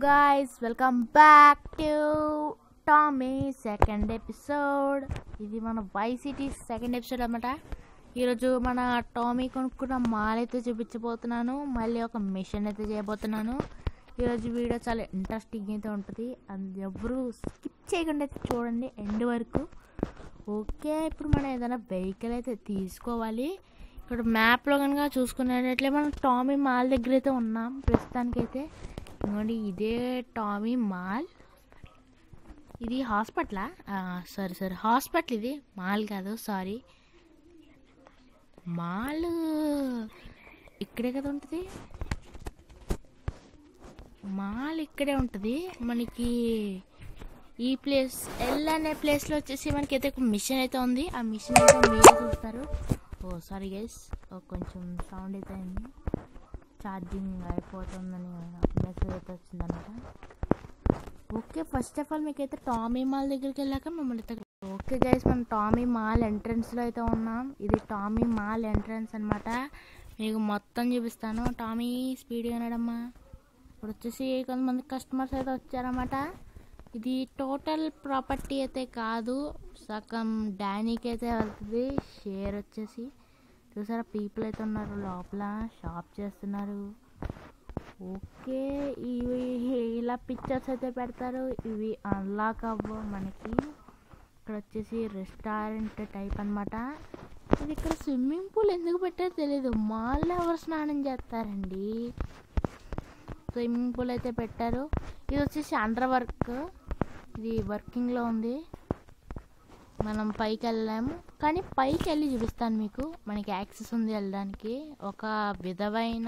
guys, welcome back to Tommy second episode ఇది మన Vice City second episode అనమాట ఈరోజు మన టామీ కొనుక్కున్న మాల్ అయితే చూపించబోతున్నాను మళ్ళీ ఒక మిషన్ అయితే చేయబోతున్నాను ఈరోజు వీడియో చాలా ఇంట్రెస్టింగ్ అయితే ఉంటుంది అది ఎవరు స్కిప్ చేయకుండా అయితే చూడండి ఎండ్ వరకు ఓకే ఇప్పుడు మనం ఏదైనా వెహికల్ అయితే తీసుకోవాలి ఇక్కడ మ్యాప్లో కనుక చూసుకున్నట్లే మనం టామీ మాల్ దగ్గర అయితే ఉన్నాం ప్రస్తుతానికైతే ఇదిగోండి ఇదే టామీ మాల్ ఇది హాస్పిటలా సారీ సారీ హాస్పిటల్ ఇది మాల్ కాదు సారీ మాల్ ఇక్కడే కదా ఉంటుంది మాల్ ఇక్కడే ఉంటుంది మనకి ఈ ప్లేస్ ఎల్ అనే ప్లేస్లో వచ్చేసి మనకి అయితే ఒక మిషన్ అయితే ఉంది ఆ మిషన్ అయితే మీరు చూస్తారు ఓ సారీ గైస్ కొంచెం సౌండ్ అయితే అయింది ఛార్జింగ్ అయిపోతుందని మెసేజ్ అయితే వచ్చిందన్నమాట ఓకే ఫస్ట్ ఆఫ్ ఆల్ మీకు అయితే టామీ మాల్ దగ్గరికి వెళ్ళాక మిమ్మల్ని అయితే ఓకే గైస్ మనం టామీ మాల్ ఎంట్రన్స్లో అయితే ఉన్నాం ఇది టామీ మాల్ ఎంట్రన్స్ అనమాట మీకు మొత్తం చూపిస్తాను టామీ స్పీడ్ వినడమ్మా ఇప్పుడు వచ్చేసి కొంతమంది కస్టమర్స్ అయితే వచ్చారన్నమాట ఇది టోటల్ ప్రాపర్టీ అయితే కాదు సగం డానీకి అయితే వెళ్తుంది షేర్ వచ్చేసి చూసారా పీపుల్ అయితే ఉన్నారు లోపల షాప్ చేస్తున్నారు ఓకే ఇవి ఇలా పిక్చర్స్ అయితే పెడతారు ఇవి అన్లాక్ అవ్వవు మనకి ఇక్కడ వచ్చేసి రెస్టారెంట్ టైప్ అన్నమాట ఇది ఇక్కడ స్విమ్మింగ్ పూల్ ఎందుకు పెట్టారో తెలియదు మాల్లో ఎవరు స్నానం చేస్తారండి స్విమ్మింగ్ పూల్ అయితే పెట్టారు ఇది వచ్చేసి అండర్ వర్క్ ఇది వర్కింగ్లో ఉంది మనం పైకి వెళ్ళాము కానీ పైకి వెళ్ళి చూపిస్తాను మీకు మనకి యాక్సెస్ ఉంది వెళ్ళడానికి ఒక విధమైన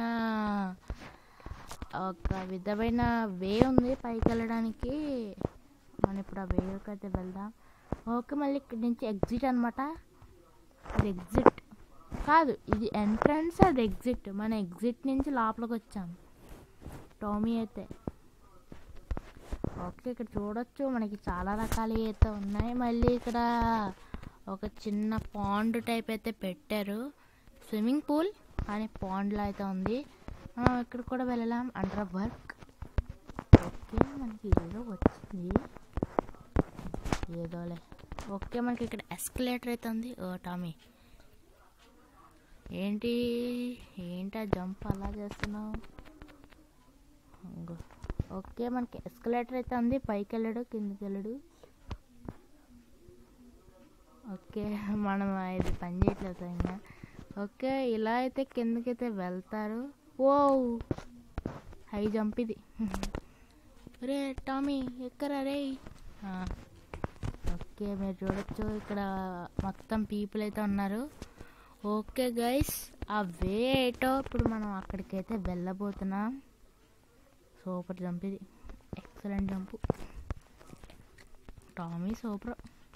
ఒక విధమైన వే ఉంది పైకి వెళ్ళడానికి మనం ఇప్పుడు ఆ వేలోకి అయితే వెళ్దాం ఓకే మళ్ళీ ఇక్కడి నుంచి ఎగ్జిట్ అనమాట అది ఎగ్జిట్ కాదు ఇది ఎంట్రన్స్ అది ఎగ్జిట్ మన ఎగ్జిట్ నుంచి లోపలికి వచ్చాం టోమీ అయితే ఓకే ఇక్కడ చూడొచ్చు మనకి చాలా రకాలు అయితే ఉన్నాయి మళ్ళీ ఇక్కడ ఒక చిన్న పాండ్ టైప్ అయితే పెట్టారు స్విమ్మింగ్ పూల్ కానీ పాండ్లో అయితే ఉంది మనం ఇక్కడ కూడా వెళ్ళాం అండర్ వర్క్ ఓకే మనకి ఏదో వచ్చింది ఏదోలే ఓకే మనకి ఇక్కడ ఎస్కలేటర్ అయితే ఉంది ఓ టామీ ఏంటి ఏంటి ఆ జంప్ అలా చేస్తున్నావు ఇంగో. ఓకే మనకి ఎస్కలేటర్ అయితే ఉంది పైకి వెళ్ళడు కిందకి వెళ్ళడు ఓకే మనం ఇది పని చేయట్లేదు ఇంకా ఓకే ఇలా అయితే కిందకైతే వెళ్తారు ఓ హై జంప్ ఇది రే టామీ ఎక్కరా రే ఆ, ఓకే మీరు చూడొచ్చు ఇక్కడ మొత్తం పీపుల్ అయితే ఉన్నారు ఓకే గైస్ ఆ వే ఏటో ఇప్పుడు మనం అక్కడికైతే వెళ్ళబోతున్నాం సూపర్ జంప్ ఇది excellent jump Tommy super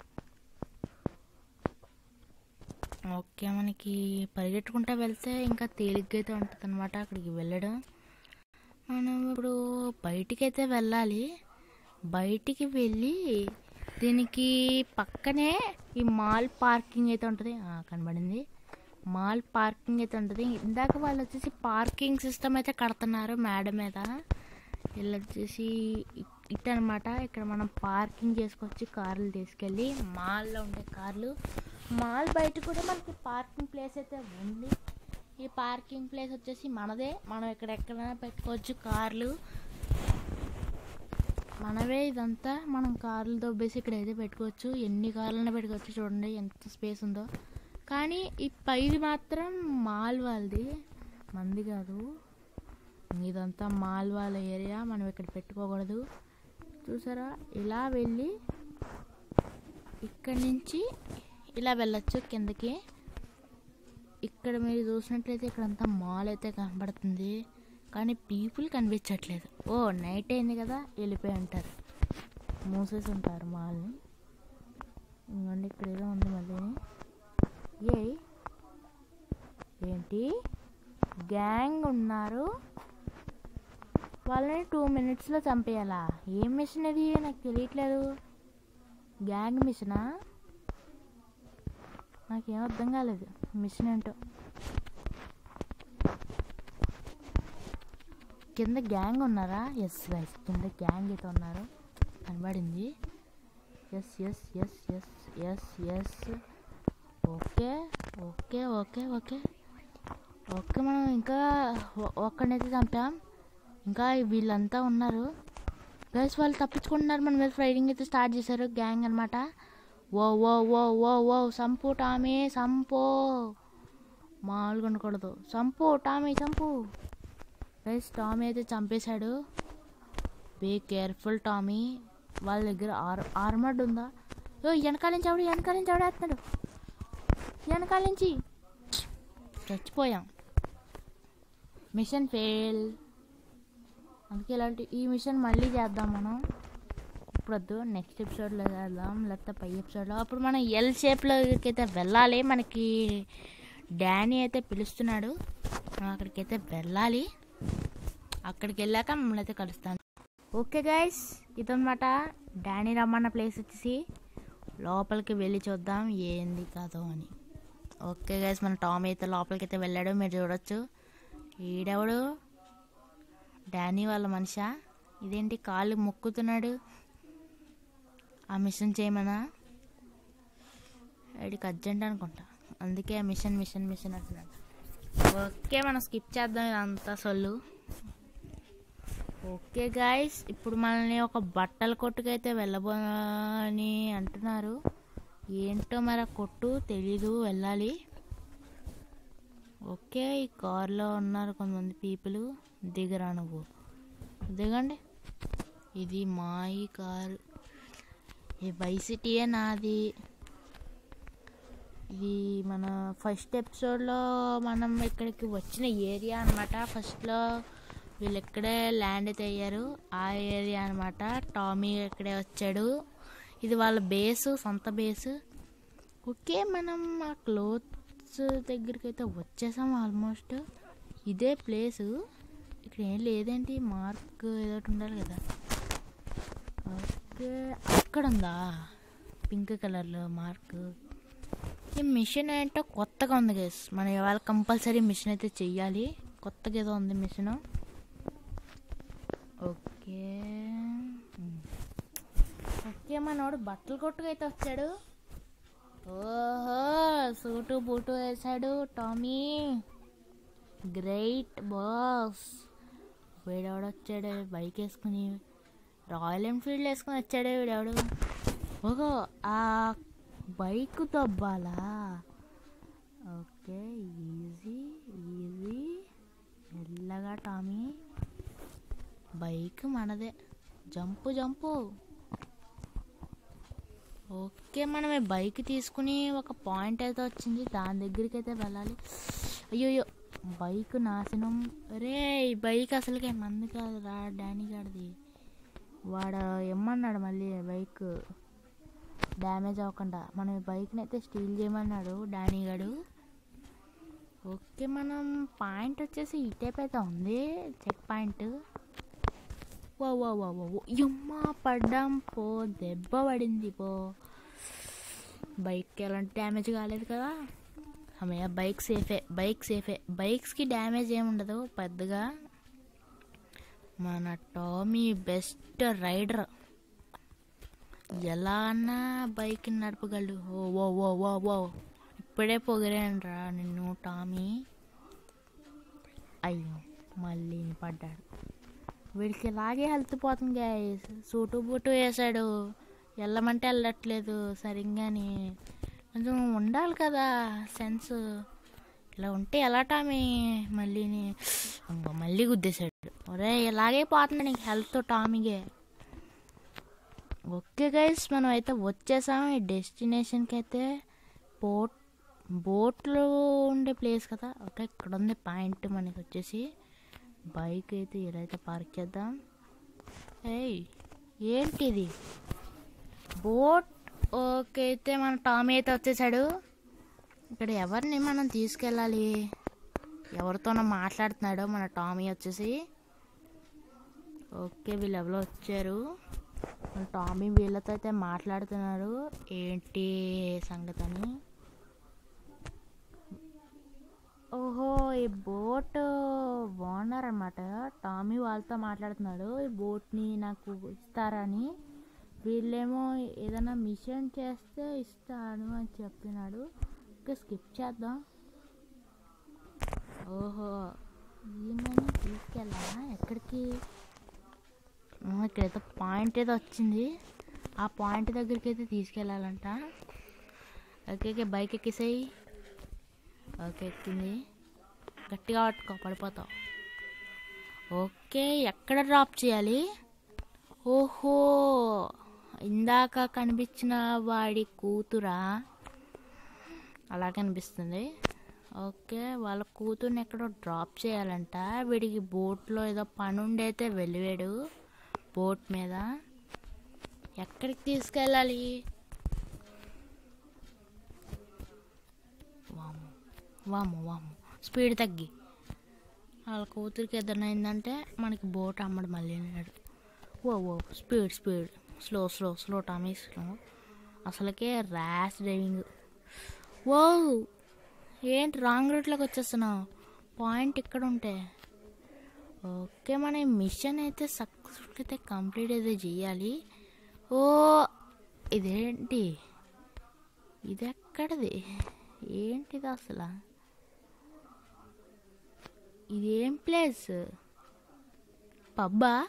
okay మనకి పరిగెట్టుకుంటా వెళ్తే ఇంకా తేలిగ్గా అయితే ఉంటుంది అనమాట అక్కడికి వెళ్ళడం మనం ఇప్పుడు బయటికి అయితే వెళ్ళాలి బయటికి వెళ్ళి దీనికి పక్కనే ఈ మాల్ పార్కింగ్ అయితే ఉంటుంది ఆ, కనబడింది మాల్ పార్కింగ్ అయితే ఉంటుంది ఇందాక వాళ్ళు వచ్చేసి పార్కింగ్ సిస్టమ్ అయితే కడుతున్నారు మేడ మీద వీళ్ళు వచ్చేసి ఇట్ అనమాట ఇక్కడ మనం పార్కింగ్ చేసుకోవచ్చు కార్లు తీసుకెళ్ళి మాల్లో ఉండే కార్లు మాల్ బయట కూడా మనకి పార్కింగ్ ప్లేస్ అయితే ఉంది ఈ పార్కింగ్ ప్లేస్ వచ్చేసి మనదే మనం ఇక్కడ ఎక్కడైనా పెట్టుకోవచ్చు కార్లు మనవే ఇదంతా మనం కార్లు దొబ్బేసి ఇక్కడ అయితే పెట్టుకోవచ్చు ఎన్ని కార్లైనా పెట్టుకోవచ్చు చూడండి ఎంత స్పేస్ ఉందో కానీ ఈ పైది మాత్రం మాల్ వాళ్ళది మంది కాదు ఇదంతా మాల్ వాళ్ళ ఏరియా మనం ఇక్కడ పెట్టుకోకూడదు చూసారా ఇలా వెళ్ళి ఇక్కడి నుంచి ఇలా వెళ్ళొచ్చు కిందకి ఇక్కడ మీరు చూసినట్లయితే ఇక్కడంతా మాల్ అయితే కనబడుతుంది కానీ పీపుల్ కనిపించట్లేదు ఓ నైట్ అయింది కదా వెళ్ళిపోయి ఉంటారు మూసేసి ఉంటారు మాల్ని ఇంకోండి ఇక్కడ ఏదో ఉంది మళ్ళీ ఏ ఏంటి గ్యాంగ్ ఉన్నారు వాళ్ళని టూ మినిట్స్లో చంపేయాలా ఏం మిషన్ అది నాకు తెలియట్లేదు గ్యాంగ్ మిషనా నాకేం అర్థం కాలేదు మిషన్ ఏంటో కింద గ్యాంగ్ ఉన్నారా ఎస్ గైస్ కింద గ్యాంగ్ అయితే ఉన్నారు కనబడింది yes yes yes yes yes yes okay okay okay okay okay మనం ఇంకా ఒ- ఒక్కడినైతే చంపాం ఇంకా వీళ్ళంతా ఉన్నారు గైస్ వాళ్ళు తప్పించుకుంటున్నారు మన మీద ఫైటింగ్ అయితే స్టార్ట్ చేశారు గ్యాంగ్ అనమాట ఓ ఓ ఓ ఓ ఓ సంపు టామీ సంపు మామూలుగా ఉండకూడదు సంపు టామీ సంపు గైస్ టామీ అయితే చంపేశాడు బీ కేర్ఫుల్ టామీ వాళ్ళ దగ్గర ఆర్ ఆర్మర్డ్ ఉందా ఓ వెనకాల నుంచి ఆవిడ వెనకాల నుంచి ఆవిడ వేస్తున్నాడు వెనకాల నుంచి చచ్చిపోయాం మిషన్ ఫెయిల్ అందుకే ఇలాంటి ఈ మిషన్ మళ్ళీ చేద్దాం మనం ఇప్పుడు వద్దు నెక్స్ట్ ఎపిసోడ్లో చేద్దాం లేకపోతే పై ఎపిసోడ్లో అప్పుడు మనం ఎల్ షేప్లోకి అయితే వెళ్ళాలి మనకి డానీ అయితే పిలుస్తున్నాడు మనం అక్కడికైతే వెళ్ళాలి అక్కడికి వెళ్ళాక మమ్మల్ని అయితే కలుస్తాను ఓకే గైస్ ఇదన్నమాట డానీ రమ్మన్న ప్లేస్ వచ్చేసి లోపలికి వెళ్ళి చూద్దాం ఏంది కాదో అని ఓకే గైస్ మన టామ్ అయితే లోపలికి అయితే వెళ్ళాడు మీరు చూడొచ్చు ఈడెవడు డానీ వాళ్ళ మనిషా ఇదేంటి కాళ్ళు మొక్కుతున్నాడు ఆ మిషన్ చేయమనా వాడికి అర్జెంట్ అనుకుంటా అందుకే ఆ మిషన్ మిషన్ మిషన్ అంటున్నాడు ఓకే మనం స్కిప్ చేద్దాం ఇదంతా సొల్లు ఓకే గాయస్ ఇప్పుడు మనల్ని ఒక బట్టల కొట్టుకైతే వెళ్ళబో అని అంటున్నారు ఏంటో మరి ఆ కొట్టు తెలీదు వెళ్ళాలి ఓకే ఈ కార్లో ఉన్నారు కొంతమంది పీపుల్ దిగరా నువ్వు దిగండి ఇది మా ఈ కారు ఈ వైసిటీయే నాది ఇది మన ఫస్ట్ ఎపిసోడ్లో మనం ఇక్కడికి వచ్చిన ఏరియా అనమాట ఫస్ట్లో వీళ్ళు ఇక్కడే ల్యాండ్ అయితే అయ్యారు ఆ ఏరియా అనమాట టామీ ఇక్కడే వచ్చాడు ఇది వాళ్ళ బేసు సొంత బేసు ఓకే మనం ఆ క్లోత్స్ దగ్గరికి అయితే వచ్చేసాం ఆల్మోస్ట్ ఇదే ప్లేసు ఇక్కడ ఏం లేదేంటి మార్క్ ఏదో ఒకటి ఉండాలి కదా ఓకే అక్కడ ఉందా పింక్ కలర్లో మార్క్ ఈ మిషన్ ఏంటో కొత్తగా ఉంది గైస్ మనం ఇవాళ కంపల్సరీ మిషన్ అయితే చెయ్యాలి కొత్తగా ఏదో ఉంది మిషన్ ఓకే ఉమ్. ఓకే మనోడు బట్టలు కొట్టుకు అయితే వచ్చాడు ఓహో సూటు బూటు వేసాడు టామీ గ్రేట్ బాస్ వీడెవడు వచ్చాడు బైక్ వేసుకుని రాయల్ ఎన్ఫీల్డ్ వేసుకుని వచ్చాడు వీడెవడు ఓహో ఆ బైక్ తవ్వాలా ఓకే ఈజీ ఈజీ మెల్లగా టామీ బైక్ మనదే జంపు జంపు ఓకే మనం ఈ బైక్ తీసుకుని ఒక పాయింట్ అయితే వచ్చింది దాని దగ్గరికి అయితే వెళ్ళాలి అయ్యో బైక్ నాశనం రే ఈ బైక్ అసలుకే మంది కాదు రా డానీ గారిది వాడు ఇమ్మన్నాడు మళ్ళీ బైక్ డ్యామేజ్ అవ్వకుండా మనం ఈ బైక్ని అయితే స్టీల్ చేయమన్నాడు డానీ గారు ఓకే మనం పాయింట్ వచ్చేసి ఈ టైప్ అయితే ఉంది చెక్ పాయింట్ వా వా వా వా యమ్మా పడ్డాం పో దెబ్బ పడింది పో బైక్కి ఎలాంటి డ్యామేజ్ కాలేదు కదా అమ్మయ్య బైక్ సేఫే బైక్ సేఫే బైక్స్కి డ్యామేజ్ ఏముండదు పెద్దగా మన టామీ బెస్ట్ రైడర్ ఎలా అన్నా బైక్ నడపగలడు ఓ ఓ ఓ ఓ ఓ ఇప్పుడే పొగిరానురా నిన్ను టామీ అయ్యో మళ్ళీ పడ్డాడు వీడికి ఇలాగే హెల్త్ పోతుంది గాయస్ సూటు బూటు వేసాడు వెళ్ళమంటే వెళ్ళట్లేదు సరిగ్గాని కొంచెం ఉండాలి కదా సెన్స్ ఇలా ఉంటే ఎలా టామీ మళ్ళీని ఇంకో మళ్ళీ గుద్దేశాడు ఒరే ఇలాగే పోతుంది నీకు హెల్త్ టామీగే ఓకే గైస్ మనం అయితే వచ్చేసాం ఈ డెస్టినేషన్కి అయితే బోట్ బోట్లో ఉండే ప్లేస్ కదా ఓకే ఇక్కడ ఉంది పాయింట్ మనకి వచ్చేసి బైక్ అయితే ఇలా అయితే పార్క్ చేద్దాం ఏయ్ ఏంటిది బోట్ ఓకే అయితే మన టామీ అయితే వచ్చేసాడు ఇక్కడ ఎవరిని మనం తీసుకెళ్ళాలి ఎవరితోనో మాట్లాడుతున్నాడో మన టామీ వచ్చేసి ఓకే వీళ్ళు ఎవరో వచ్చారు మన టామీ వీళ్ళతో అయితే మాట్లాడుతున్నారు ఏంటి సంగతి అని ఓహో ఈ బోట్ ఓనర్ అనమాట టామీ వాళ్ళతో మాట్లాడుతున్నాడు ఈ బోట్ని నాకు ఇస్తారని వీళ్ళేమో ఏదైనా మిషన్ చేస్తే ఇస్తాను అని చెప్పినాడు ఇంకా స్కిప్ చేద్దాం ఓహో ఈమెని తీసుకెళ్ళాలా ఎక్కడికి ఆ, ఇక్కడైతే పాయింట్ ఏదో వచ్చింది ఆ పాయింట్ దగ్గరికి అయితే తీసుకెళ్ళాలంట ఓకే ఓకే బైక్ ఎక్కేసాయి ఓకే ఎక్కింది గట్టిగా పట్టుకో పడిపోతావు ఓకే ఎక్కడ డ్రాప్ చేయాలి ఓహో ఇందాక కనిపించిన వాడి కూతురా అలా కనిపిస్తుంది ఓకే వాళ్ళ కూతుర్ని ఎక్కడో డ్రాప్ చేయాలంట వీడికి బోట్లో ఏదో పని ఉండైతే వెళ్ళివాడు బోట్ మీద ఎక్కడికి తీసుకెళ్ళాలి వాము వాము వాము స్పీడ్ తగ్గి వాళ్ళ కూతురికి ఏదైనా అయిందంటే మనకి బోట్ అమ్మడు మళ్ళీ అన్నాడు ఓ ఓ speed speed slow slow slow Tommy slow అసలుకే ర్యాష్ డ్రైవింగ్ ఓ ఏంటి రాంగ్ రూట్లోకి వచ్చేస్తున్నావు పాయింట్ ఇక్కడ ఉంటే ఓకే మన మిషన్ అయితే సక్సెస్ఫుల్ అయితే కంప్లీట్ అయితే చేయాలి ఓ ఇదేంటి ఇది ఎక్కడది ఏంటిది అసలు ఇదేం ప్లేస్ పబ్బా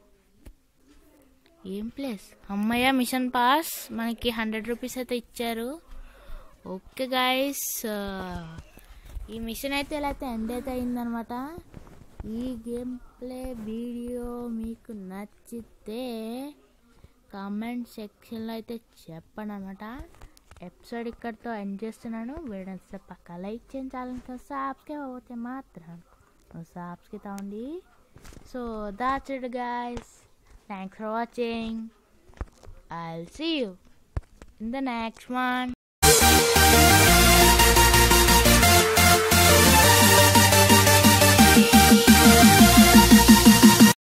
ఏం ప్లేస్ అమ్మయ్య మిషన్ పాస్ మనకి హండ్రెడ్ రూపీస్ అయితే ఇచ్చారు ఓకే గాయస్ ఈ మిషన్ అయితే ఇలా అయితే ఎండ్ అయితే అయిందనమాట ఈ గేమ్ ప్లే వీడియో మీకు నచ్చితే కామెంట్ సెక్షన్లో అయితే చెప్పండి అనమాట ఎపిసోడ్ ఇక్కడితో ఎండ్ చేస్తున్నాను వీడియో నచ్చితే పక్క లైక్ చేయండి ఛానల్ సబ్స్క్రైబ్ అవుతే మాత్రం సబ్స్క్రైబ్ అవ్వండి so that's it guys thanks for watching I'll see you in the next one